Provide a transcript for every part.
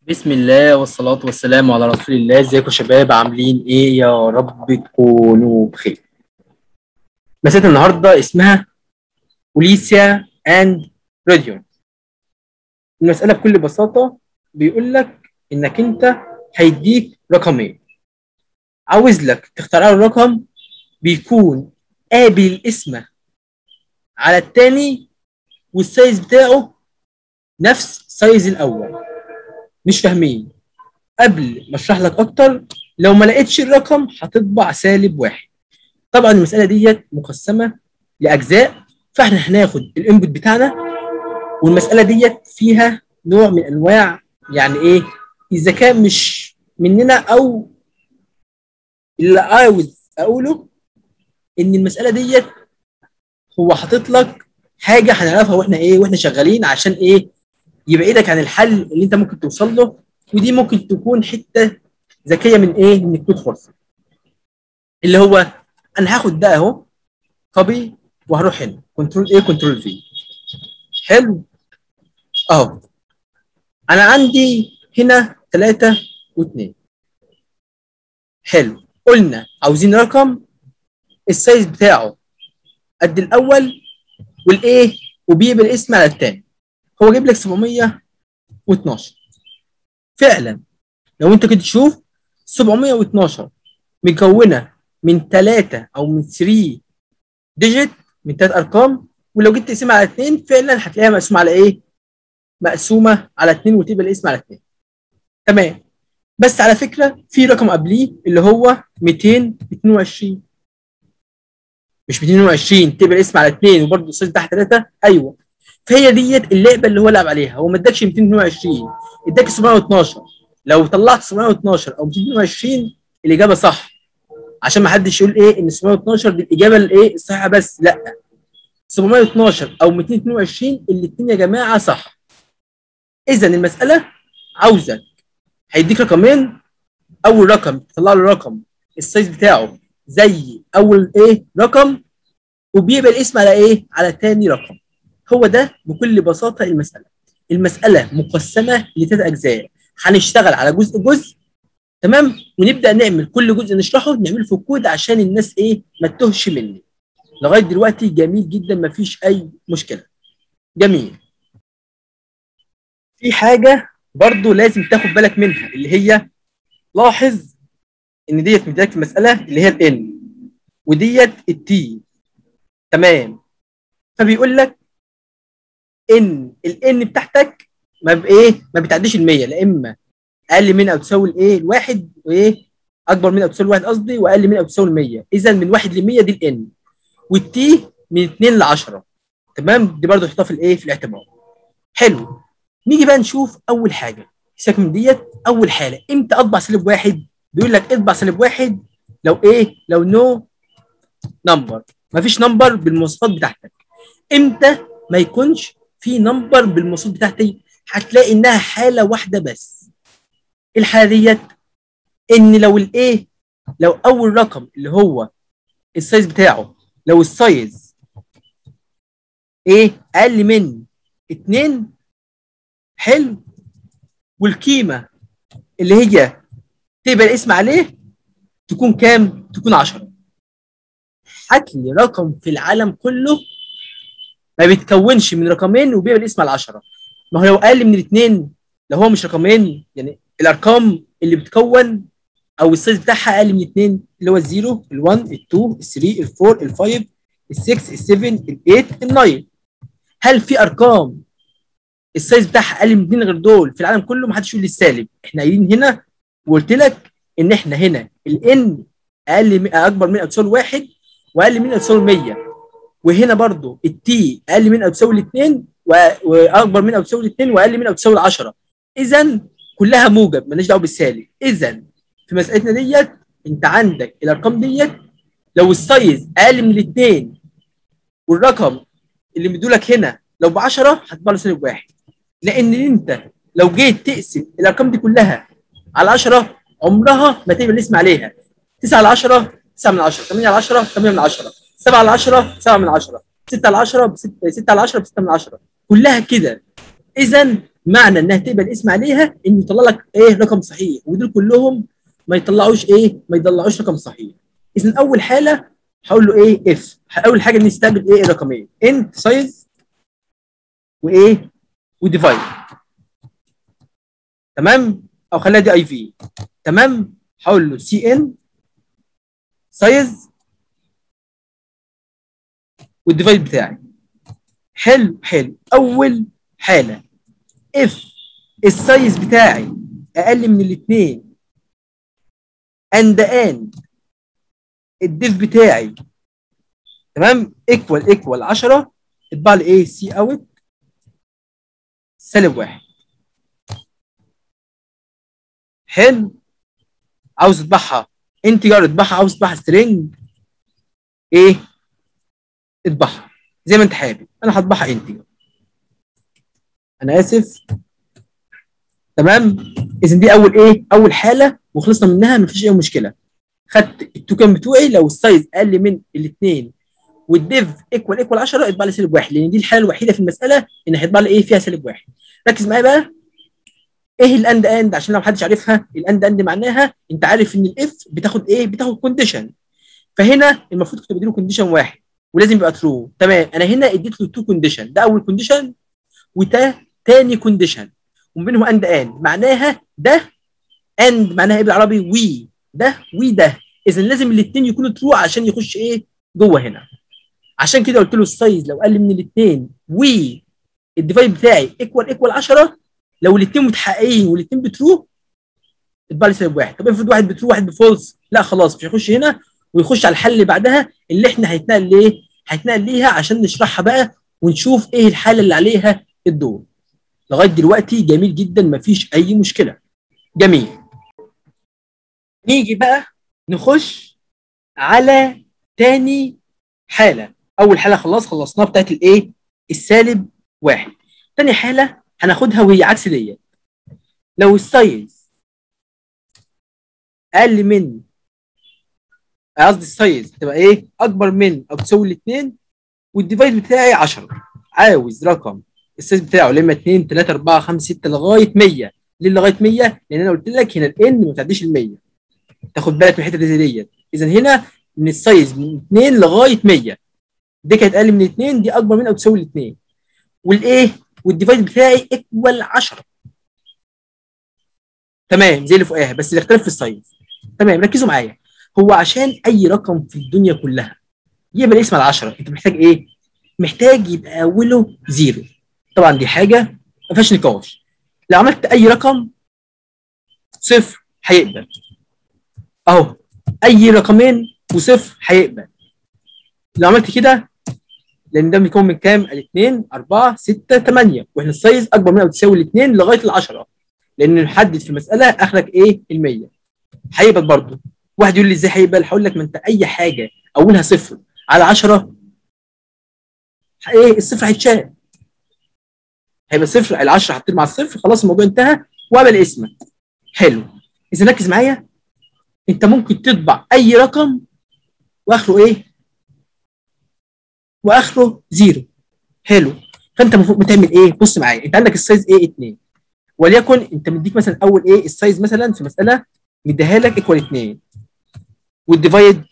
بسم الله والصلاة والسلام على رسول الله ازيكم يا شباب عاملين ايه يا رب تكونوا بخير مسألة النهاردة اسمها أوليسيا اند راديون المسألة بكل بساطة بيقول لك انك انت هيديك رقمين عاوز لك تختار له رقم بيكون قابل القسمة على التاني والسايز بتاعه نفس سايز الأول مش فاهمين قبل ما اشرح لك اكتر لو ما لقيتش الرقم هتطبع سالب واحد طبعا المساله ديت مقسمه لاجزاء فاحنا هناخد الانبوت بتاعنا والمساله ديت فيها نوع من انواع يعني ايه الذكاء مش مننا او اللي عاوز اقوله ان المساله ديت هو حاطط لك حاجه هنعرفها واحنا ايه واحنا شغالين عشان ايه يبعدك عن الحل اللي انت ممكن توصل له ودي ممكن تكون حته ذكيه من ايه؟ من الكود فورس اللي هو انا هاخد ده اهو كوبي وهروح هنا كنترول ايه كنترول في حلو اهو انا عندي هنا ثلاثة واثنين حلو قلنا عاوزين رقم السايز بتاعه قد الاول والايه وبيقبل اسم على الثاني هو جايب لك 712 فعلا لو انت كده تشوف 712 مكونه من 3 او من 3 ديجيت من 3 ارقام ولو جيت تقسمها على 2 فعلا هتلاقيها مقسومه على ايه؟ مقسومه على 2 وتبقى الاسم على 2 تمام بس على فكره في رقم قبليه اللي هو 222 مش 220 تبقى الاسم على 2 وبرده السايز بتاعها 3 ايوه فهي ديت اللعبه اللي هو لعب عليها هو ما ادكش 222 اداك 712 لو طلعت 712 او 222 الاجابه صح عشان ما حدش يقول ايه ان 712 دي الاجابه الايه الصحيحه بس لا 712 او 222 الاثنين يا جماعه صح اذا المساله عاوزك هيديك رقمين اول رقم تطلع له رقم السايز بتاعه زي اول ايه رقم وبيبقى الاسم على ايه على تاني رقم هو ده بكل بساطه المساله المساله مقسمه لثلاث اجزاء هنشتغل على جزء جزء تمام ونبدا نعمل كل جزء نشرحه نعمله في الكود عشان الناس ايه ما تتوهش مني لغايه دلوقتي جميل جدا ما فيش اي مشكله جميل في حاجه برضو لازم تاخد بالك منها اللي هي لاحظ ان ديت مديك في المساله اللي هي الان وديت التي تمام فبيقول لك ان الان بتاعتك ما بايه ما بتعديش ال 100 لا اما اقل من او تساوي الايه الواحد وايه اكبر من او تساوي الواحد قصدي واقل من او تساوي ال 100 اذا من 1 ل 100 دي الان والتي من 2 ل 10 تمام دي برضه تحطها في الايه في الاعتبار حلو نيجي بقى نشوف اول حاجه سيبك من ديت اول حاله امتى اطبع سالب واحد بيقول لك اطبع سالب واحد لو ايه لو نو نمبر مفيش نمبر بالمواصفات بتاعتك امتى ما يكونش في نمبر بالمواصفات بتاعتي هتلاقي انها حاله واحده بس الحاله ديت ان لو الايه لو اول رقم اللي هو السايز بتاعه لو السايز ايه اقل من 2 حلو والقيمه اللي هي تبقى الاسم عليه تكون كام؟ تكون 10 هات لي رقم في العالم كله ما بيتكونش من رقمين وبيبقى الاسم على 10 ما هو لو اقل من الاثنين لو هو مش رقمين يعني الارقام اللي بتكون او السايز بتاعها اقل من اثنين اللي هو الزيرو ال1 ال2 ال3 ال4 ال5 ال6 ال7 ال8 ال9 هل في ارقام السايز بتاعها اقل من اثنين غير دول في العالم كله ما حدش يقول لي السالب احنا قايلين هنا وقلت لك ان احنا هنا الان اقل من اكبر من او تساوي واحد واقل من او تساوي 100 وهنا برضو التي اقل من او تساوي الاثنين واكبر من او تساوي الاثنين واقل من او تساوي 10 اذا كلها موجب مالناش دعوه بالسالب اذا في مسالتنا ديت انت عندك الارقام ديت لو السايز اقل من الاثنين والرقم اللي مدولك هنا لو ب 10 هتطبع له سالب واحد لان انت لو جيت تقسم الارقام دي كلها على 10 عمرها ما تبقى الاسم عليها 9 على 10 9 من 10 8 على 10 8 من 10 7 على 10 7 من 10 6 على 10 ب 6 على 10 ب 6 من 10 كلها كده اذا معنى انها تقبل اسم عليها ان يطلع لك ايه رقم صحيح ودول كلهم ما يطلعوش ايه ما يطلعوش رقم صحيح اذا اول حاله هقول له ايه اف اول حاجه نستقبل ايه الرقمين انت سايز وايه وديفايد تمام او خليها دي اي في تمام هقول له سي ان سايز والديفايد بتاعي حلو حلو اول حاله اف السايز بتاعي اقل من الاثنين اند اند الديف بتاعي تمام ايكوال ايكوال 10 اطبع لي ايه سي اوت سالب واحد حلو عاوز تطبعها انتجر اطبعها عاوز تطبعها سترينج ايه اطبعها زي ما انت حابب انا هطبعها انتجر انا اسف تمام اذا دي اول ايه اول حاله وخلصنا منها مفيش اي مشكله خدت التوكن بتوعي لو السايز اقل من الاثنين والديف ايكوال ايكوال 10 اطبع لي سالب واحد لان دي الحاله الوحيده في المساله ان هيطبع لي ايه فيها سالب واحد ركز معايا بقى ايه الاند اند عشان لو محدش عارفها الاند اند معناها انت عارف ان الاف بتاخد ايه بتاخد كونديشن فهنا المفروض كنت بديله كونديشن واحد ولازم يبقى ترو تمام انا هنا اديت له تو كونديشن ده اول كونديشن وده تاني كونديشن وما بينهم اند اند معناها ده اند معناها ايه بالعربي وي ده وي ده اذا لازم الاثنين يكونوا ترو عشان يخش ايه جوه هنا عشان كده قلت له السايز لو قل من الاثنين وي الديفايد بتاعي ايكوال ايكوال 10 لو الاثنين متحققين والاثنين بترو اطبع لي سالب واحد طب افرض واحد بترو واحد بفولس لا خلاص مش هيخش هنا ويخش على الحل اللي بعدها اللي احنا هيتنقل ليه؟ هيتنقل ليها عشان نشرحها بقى ونشوف ايه الحاله اللي عليها الدور لغايه دلوقتي جميل جدا مفيش اي مشكله جميل نيجي بقى نخش على تاني حاله اول حاله خلاص خلصناها بتاعت الايه السالب واحد تاني حاله هناخدها وهي عكس ديت لو السايز اقل من قصدي السايز هتبقى ايه اكبر من او تساوي الاثنين والديفايد بتاعي 10 عاوز رقم السايز بتاعه لما 2 3 4 5 6 لغايه 100 ليه لغايه 100 لان انا قلت لك هنا الان ما بتعديش ال 100 تاخد بالك من الحته دي ديت اذا هنا من السايز من 2 لغايه 100 دي كانت اقل من 2 دي اكبر من او تساوي الاثنين والايه والديفايد بتاعي ايكوال 10 تمام زي اللي فوقها بس الاختلاف في السايز تمام ركزوا معايا هو عشان اي رقم في الدنيا كلها يقبل اسم على 10 انت محتاج ايه؟ محتاج يبقى اوله زيرو طبعا دي حاجه ما فيهاش نقاش لو عملت اي رقم صفر هيقبل اهو اي رقمين وصفر هيقبل لو عملت كده لان ده بيكون من كام؟ الاثنين 4 6 8 واحنا السايز اكبر من او تساوي الاثنين لغايه ال 10 لان نحدد في المساله اخرك ايه؟ ال 100 هيقبل برضه واحد يقول لي ازاي هيقبل؟ هقول لك ما انت اي حاجه اولها صفر على 10 ايه الصفر هيتشال هيبقى صفر ال 10 هتطير مع الصفر خلاص الموضوع انتهى وقبل اسمك حلو اذا ركز معايا انت ممكن تطبع اي رقم واخره ايه؟ واخره زيرو حلو فانت المفروض بتعمل ايه؟ بص معايا انت عندك السايز ايه 2 وليكن انت مديك مثلا اول ايه السايز مثلا في مساله مديها لك ايكوال 2 والديفايد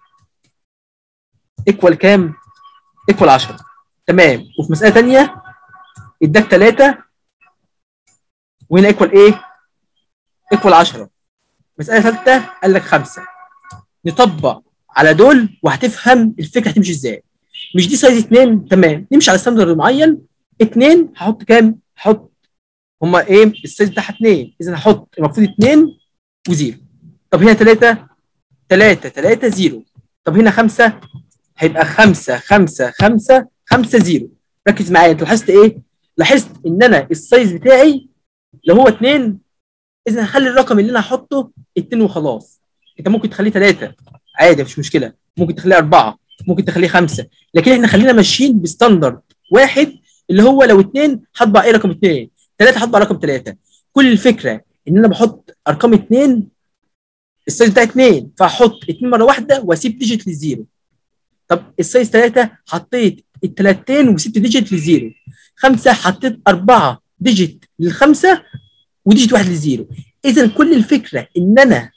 ايكوال كام؟ ايكوال 10 تمام وفي مساله ثانيه اداك 3 وهنا ايكوال ايه؟ ايكوال 10 مساله ثالثه قال لك 5 نطبق على دول وهتفهم الفكره هتمشي ازاي مش دي سايز 2 تمام نمشي على ستاندرد معين 2 هحط كام؟ هحط هما ايه السايز بتاعها 2 اذا هحط المفروض 2 وزيرو طب هنا 3 3 3 0 طب هنا 5 هيبقى 5 5 5 5 0 ركز معايا انت لاحظت ايه؟ لاحظت ان انا السايز بتاعي لو هو 2 اذا هخلي الرقم اللي انا هحطه 2 وخلاص انت ممكن تخليه 3 عادي مفيش مشكله ممكن تخليه 4 ممكن تخليه 5 لكن احنا خلينا ماشيين بستاندرد واحد اللي هو لو 2 هطبع ايه رقم 2 3 هطبع رقم 3 كل الفكره ان انا بحط ارقام 2 السايز بتاعي 2 فهحط 2 مره واحده واسيب ديجيت للزيرو طب السايز 3 حطيت الثلاثتين وسبت ديجيت لزيرو خمسه حطيت اربعه ديجيت للخمسه وديجيت واحد للزيرو اذا كل الفكره ان انا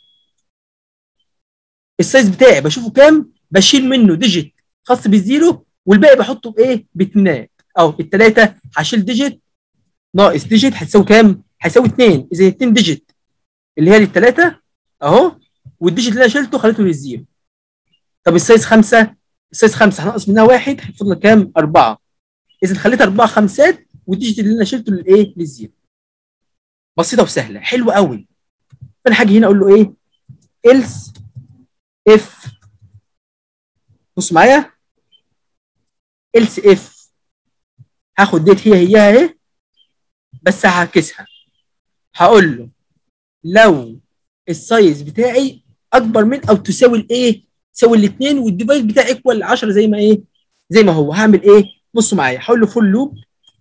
السايز بتاعي بشوفه كام بشيل منه ديجيت خاص بالزيرو والباقي بحطه بايه باثنينات او الثلاثه هشيل ديجيت ناقص ديجيت هتساوي كام هيساوي 2 اذا 2 ديجيت اللي هي للثلاثه اهو والديجيت اللي انا شلته خليته للزيرو طب السايز 5 السايز 5 هنقص منها واحد هيفضل كام 4 اذا خليت اربع خمسات والديجيت اللي انا شلته للايه للزيرو بسيطه وسهله حلوه قوي فانا هاجي هنا اقول له ايه else if بص معايا else if هاخد ديت هي هي اهي بس هعكسها هقول له لو السايز بتاعي اكبر من او تساوي الايه تساوي الاثنين والديفايس بتاعي ايكوال 10 زي ما ايه زي ما هو هعمل ايه بصوا معايا هقول له فول لوب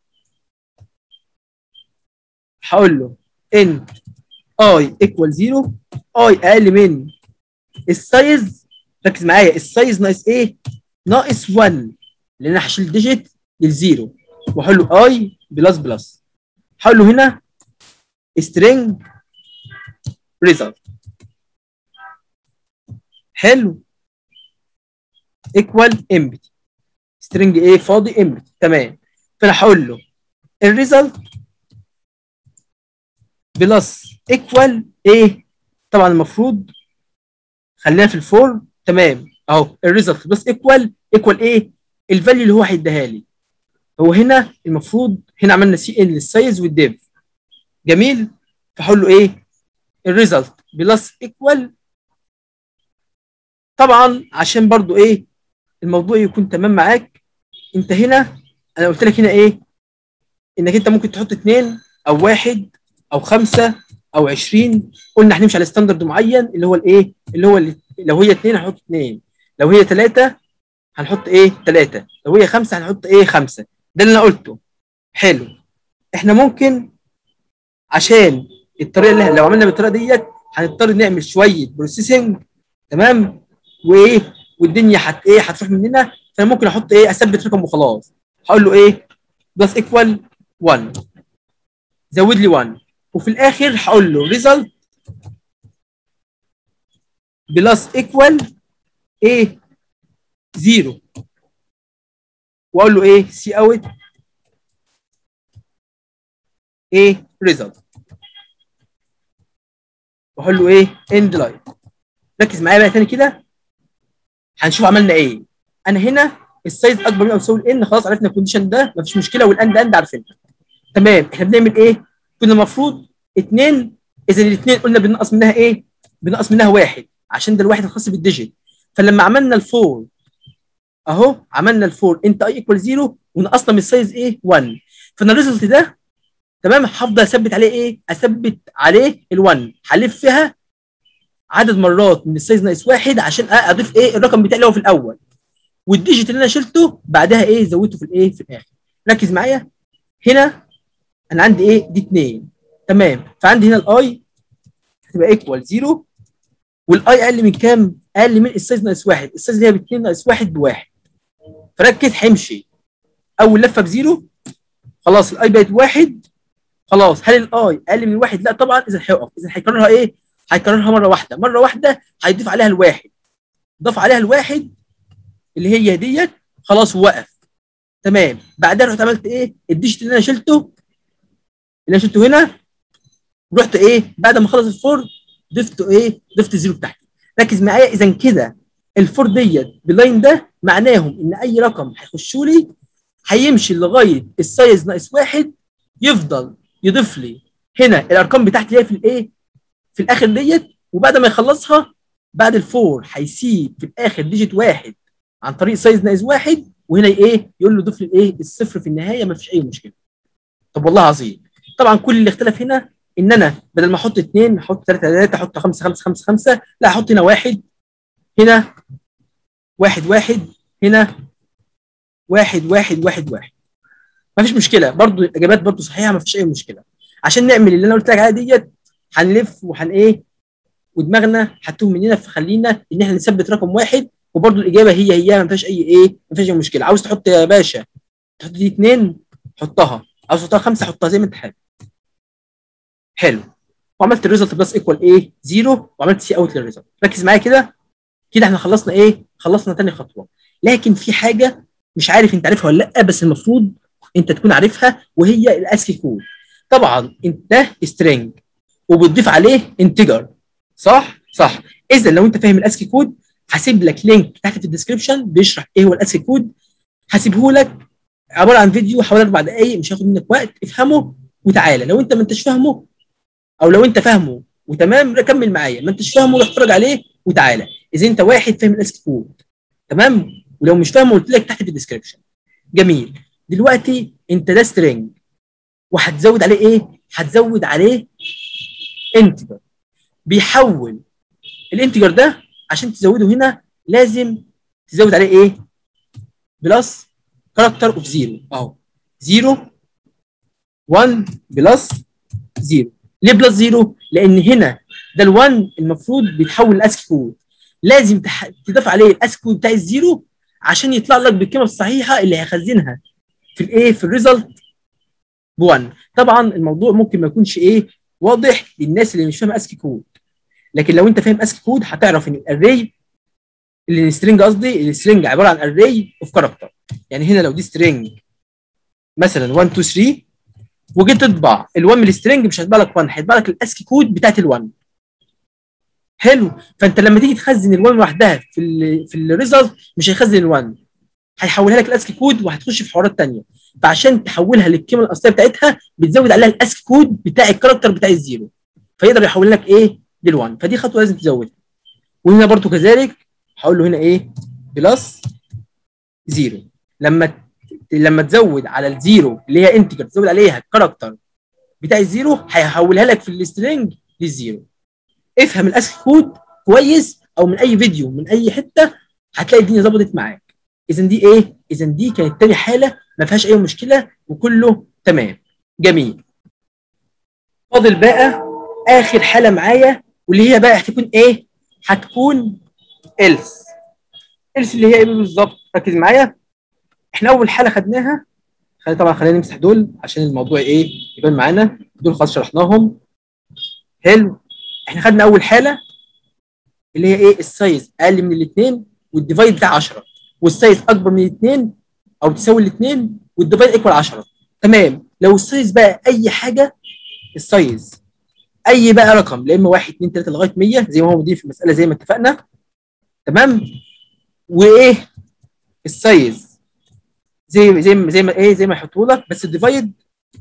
هقول له ان اي ايكوال 0 اي اقل من السايز ركز معايا السايز ناقص ايه ناقص 1 لان انا هشيل ديجيت للزيرو واقول له اي بلس بلس هقول له هنا string result حلو equal empty string ايه فاضي empty تمام فانا هقول له الريزلت بلس equal ايه طبعا المفروض خلينا في الفور تمام اهو الريزلت بلس equal equal ايه الفاليو اللي هو هيديها لي هو هنا المفروض هنا عملنا سي ان للسايز والديف جميل فهقول له ايه الريزلت بلس ايكوال طبعا عشان برضو ايه الموضوع يكون تمام معاك انت هنا انا قلت لك هنا ايه انك انت ممكن تحط اثنين او واحد او خمسه او 20 قلنا هنمشي على ستاندرد معين اللي هو الايه اللي هو اللي لو هي اثنين هنحط اثنين لو هي ثلاثه هنحط ايه ثلاثه لو هي خمسه هنحط ايه خمسه ده اللي انا قلته حلو احنا ممكن عشان الطريقه اللي لو عملنا بالطريقه ديت هنضطر نعمل شويه بروسيسنج تمام وايه والدنيا هت ايه هتروح مننا فانا ممكن احط ايه اثبت رقم وخلاص هقول له ايه بلس ايكوال 1 زود لي 1 وفي الاخر هقول له ريزلت بلس ايكوال ايه 0 واقول له ايه سي اوت ايه ريزلت واقول له ايه اند لاين ركز معايا بقى تاني كده هنشوف عملنا ايه انا هنا السايز اكبر من او يساوي الان خلاص عرفنا الكونديشن ده مفيش مشكله والاند اند عارفينها تمام احنا بنعمل ايه كنا المفروض اثنين اذا الاثنين قلنا بننقص منها ايه بنقص منها واحد عشان ده الواحد الخاص بالديجيت فلما عملنا الفور اهو عملنا الفور انت اي ايكوال 0 ونقصنا من السايز ايه 1 فانا الريزلت ده تمام هفضل اثبت عليه ايه اثبت عليه ال1 هلفها عدد مرات من السايز ناقص واحد عشان اضيف ايه الرقم بتاعي اللي هو في الاول والديجيت اللي انا شلته بعدها ايه زودته في الايه في الاخر ركز معايا هنا انا عندي ايه دي 2 تمام فعندي هنا الاي هتبقى ايكوال 0 والاي اقل من كام اقل من السايز ناقص واحد السايز اللي هي ب 2 ناقص واحد بواحد فركز هيمشي اول لفه بزيرو خلاص الاي بقت واحد خلاص هل الاي اقل من واحد لا طبعا اذا هيقف اذا هيكررها ايه هيكررها مره واحده مره واحده هيضيف عليها الواحد ضاف عليها الواحد اللي هي ديت خلاص وقف تمام بعدها رحت عملت ايه الديجيت اللي انا شلته اللي انا شلته هنا رحت ايه بعد ما خلص الفور ضفته ايه ضفت الزيرو بتاعتي ركز معايا اذا كده الفور ديت باللاين ده معناهم ان اي رقم هيخشوا لي هيمشي لغايه السايز ناقص واحد يفضل يضيف لي هنا الارقام بتاعتي هي في الايه في الاخر ديت وبعد ما يخلصها بعد الفور هيسيب في الاخر ديجيت واحد عن طريق سايز ناقص واحد وهنا ايه يقول له ضيف لي الايه الصفر في النهايه ما فيش اي مشكله طب والله عظيم طبعا كل اللي اختلف هنا ان انا بدل ما احط اثنين احط ثلاثه ثلاثه احط خمسه خمسه خمسه خمسه لا احط هنا واحد هنا واحد واحد هنا واحد واحد واحد واحد ما فيش مشكله برضو الاجابات برضو صحيحه ما فيش اي مشكله عشان نعمل اللي انا قلت لك عليها ديت هنلف وهن ايه ودماغنا هتوه مننا فخلينا ان احنا نثبت رقم واحد وبرضو الاجابه هي هي ما فيهاش اي ايه ما فيهاش اي مشكله عاوز تحط يا باشا تحط دي اثنين حطها عاوز تحطها خمسه حطها زي ما انت حابب حلو وعملت الريزلت بلس ايكوال ايه 0 وعملت سي اوت للريزلت ركز معايا كده كده احنا خلصنا ايه خلصنا تاني خطوه لكن في حاجه مش عارف انت عارفها ولا لا بس المفروض انت تكون عارفها وهي الاسكي كود طبعا انت سترينج وبتضيف عليه انتجر صح صح اذا لو انت فاهم الاسكي كود هسيب لك لينك تحت في الديسكربشن بيشرح ايه هو الاسكي كود هسيبه لك عباره عن فيديو حوالي اربع دقائق مش هياخد منك وقت افهمه وتعالى لو انت ما انتش فاهمه او لو انت فاهمه وتمام كمل معايا ما انتش فاهمه روح اتفرج عليه وتعالى اذا انت واحد فاهم الاسكي كود تمام ولو مش فاهمه قلت لك تحت في الديسكربشن جميل دلوقتي انت ده سترينج وهتزود عليه ايه هتزود عليه انتجر بيحول الانتجر ده عشان تزوده هنا لازم تزود عليه ايه بلس كاركتر اوف زيرو اهو 0 1 بلس 0 ليه بلس 0 لان هنا ده ال1 المفروض بيتحول لاسكي كود لازم تح... تضيف عليه الاسكي كود بتاع الزيرو عشان يطلع لك بالقيمه الصحيحه اللي هيخزنها في الايه في الريزلت ب1 طبعا الموضوع ممكن ما يكونش ايه واضح للناس اللي مش فاهمه اسكي كود لكن لو انت فاهم اسكي كود هتعرف ان الاري اللي السترنج قصدي السترنج عباره عن اري اوف كاركتر يعني هنا لو دي سترنج مثلا 1 2 3 وجيت تطبع ال1 من السترنج مش هيطبع لك 1 هيطبع لك الاسكي كود بتاعت ال1 حلو فانت لما تيجي تخزن ال1 لوحدها في ال في الريزلت مش هيخزن ال1 هيحولها لك الاسكي كود وهتخش في حوارات ثانيه فعشان تحولها للقيمه الاصليه بتاعتها بتزود عليها الاسكي كود بتاع الكاركتر بتاع الزيرو فيقدر يحول لك ايه لل1 فدي خطوه لازم تزودها وهنا برضو كذلك هقول له هنا ايه بلس زيرو لما لما تزود على الزيرو اللي هي انتجر تزود عليها الكاركتر بتاع الزيرو هيحولها لك في السترنج للزيرو افهم الاسكي كود كويس او من اي فيديو من اي حته هتلاقي الدنيا ظبطت معاك اذا دي ايه اذا دي كانت تاني حاله ما فيهاش اي مشكله وكله تمام جميل فاضل بقى اخر حاله معايا واللي هي بقى هتكون ايه هتكون else else اللي هي ايه بالظبط ركز معايا احنا اول حاله خدناها خلينا طبعا خلينا نمسح دول عشان الموضوع ايه يبان معانا دول خلاص شرحناهم حلو احنا خدنا اول حاله اللي هي ايه السايز اقل من الاثنين والديفايد بتاع 10 والسايز اكبر من الاثنين او تساوي الاثنين والديفايد ايكوال 10 تمام لو السايز بقى اي حاجه السايز اي بقى رقم لا اما 1 2 3 لغايه 100 زي ما هو موجودين في المساله زي ما اتفقنا تمام وايه السايز زي زي زي ما ايه زي ما يحطوا لك بس الديفايد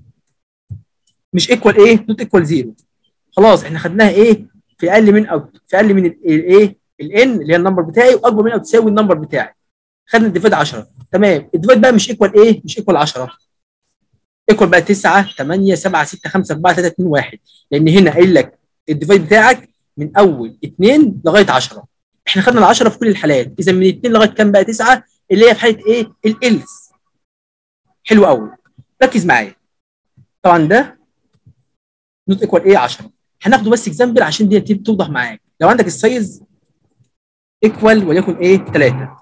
مش ايكوال ايه نوت ايكوال زيرو خلاص احنا خدناها ايه في اقل من او في اقل من الايه الان اللي هي النمبر بتاعي واكبر من او تساوي النمبر بتاعي خدنا الديفايد 10 تمام الديفايد بقى مش ايكوال ايه مش ايكوال 10 ايكوال بقى 9 8 7 6 5 4 3 2 1 لان هنا قايل لك الديفايد بتاعك من اول 2 لغايه 10 احنا خدنا ال 10 في كل الحالات اذا من 2 لغايه كام بقى 9 اللي هي في حاله ايه الالس حلو قوي ركز معايا طبعا ده نوت ايكوال ايه 10 هناخده بس اكزامبل عشان دي توضح معاك لو عندك السايز ايكوال وليكن ايه 3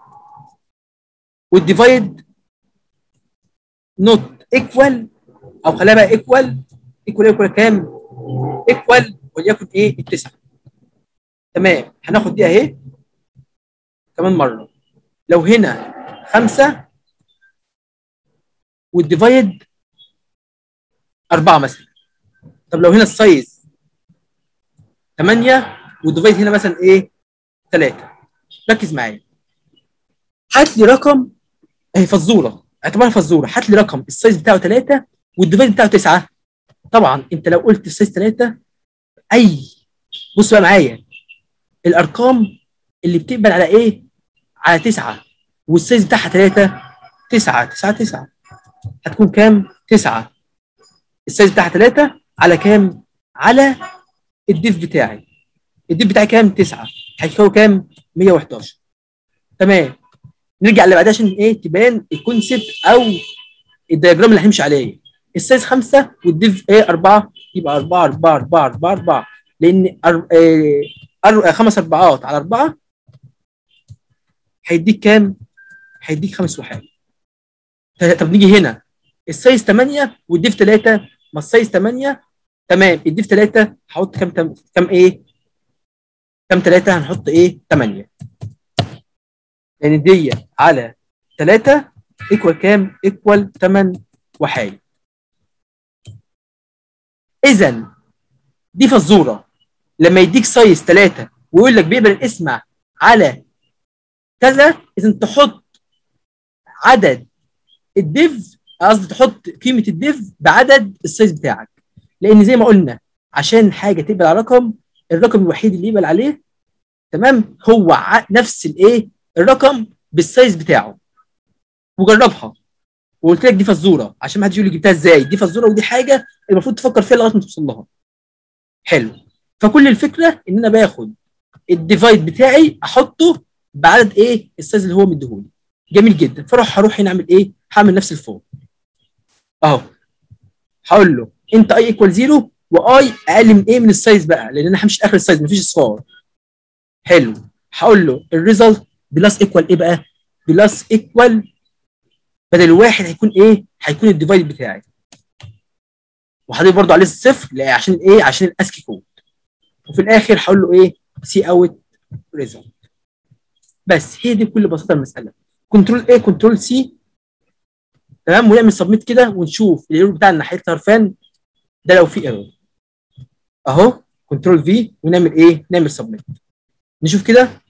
والديفايد نوت ايكوال او خليها بقى ايكوال ايكوال ايكوال كام؟ ايكوال وليكن ايه التسعه تمام هناخد دي اهي كمان مره لو هنا خمسه والديفايد أربعة مثلا طب لو هنا السايز 8 والديفايد هنا مثلا ايه 3 ركز معايا هات لي رقم اهي فزوره اعتبرها فزوره هات لي رقم السايز بتاعه 3 والديفايد بتاعه 9 طبعا انت لو قلت السايز 3 اي بص بقى معايا الارقام اللي بتقبل على ايه على 9 والسايز بتاعها 3 9 9 9 هتكون كام 9 السايز بتاعها 3 على كام على الديف بتاعي الديف بتاعي كام 9 هيساوي كام 111 تمام نرجع اللي بعدها عشان ايه تبان الكونسيبت او الدياجرام اللي هنمشي عليه السايز 5 والديف ايه 4 يبقى 4 4 4 4 4 لان أر... إيه... أر... خمس اربعات على 4 هيديك كام؟ هيديك خمس وحاجات طب نيجي هنا السايز 8 والديف 3 ما السايز 8 تمام الديف 3 هحط كام تم... كام ايه كام 3 هنحط ايه 8 لان دي على 3 ايكوال كام ايكوال 8 وحايد اذا دي فزوره لما يديك سايز 3 ويقول لك بيقبل الاسم على كذا اذا تحط عدد الديف قصدي تحط قيمه الديف بعدد السايز بتاعك لان زي ما قلنا عشان حاجه تقبل على رقم الرقم الوحيد اللي يقبل عليه تمام هو ع- نفس الايه الرقم بالسايز بتاعه وجربها وقلت لك دي فزوره عشان ما حدش يقول لي جبتها ازاي دي فزوره ودي حاجه المفروض تفكر فيها لغايه ما توصل لها حلو فكل الفكره ان انا باخد الديفايد بتاعي احطه بعدد ايه السايز اللي هو مديهولي جميل جدا فاروح هروح هنا اعمل ايه هعمل نفس الفوق اهو هقول له انت اي ايكوال زيرو واي اقل من ايه من السايز بقى لان انا همشي اخر السايز مفيش اصفار حلو هقول له الريزلت بلس ايكوال ايه بقى بلس ايكوال بدل الواحد هيكون ايه هيكون الديفايد بتاعي وهضيف برضه عليه الصفر لا عشان ايه عشان الاسكي كود وفي الاخر هقول له ايه سي اوت ريزلت بس هي دي بكل بساطه المساله كنترول ايه كنترول سي تمام ونعمل سبميت كده ونشوف الايرور بتاعنا هيطلع فين ده لو في ايرور اهو كنترول في ونعمل ايه نعمل سبميت نشوف كده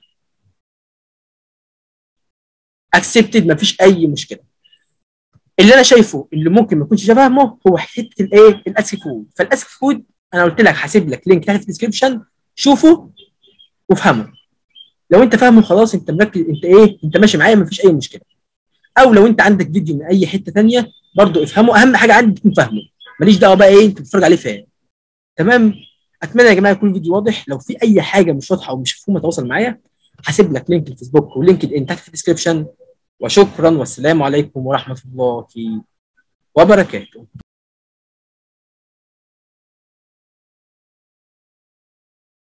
اكسبتد مفيش اي مشكله اللي انا شايفه اللي ممكن ما اكونش فاهمه هو حته الايه الاسكي كود فالاسكي كود انا قلت لك هسيب لك لينك تحت في الديسكربشن شوفه وافهمه لو انت فاهمه خلاص انت مركز انت ايه انت ماشي معايا مفيش اي مشكله او لو انت عندك فيديو من اي حته ثانيه برضو افهمه اهم حاجه عندي تكون فاهمه ماليش دعوه بقى ايه انت بتتفرج عليه فين تمام اتمنى يا جماعه يكون الفيديو واضح لو في اي حاجه مش واضحه او مش مفهومه تواصل معايا هسيب لك لينك الفيسبوك ولينكد ان تحت في الديسكربشن وشكرا والسلام عليكم ورحمه الله وبركاته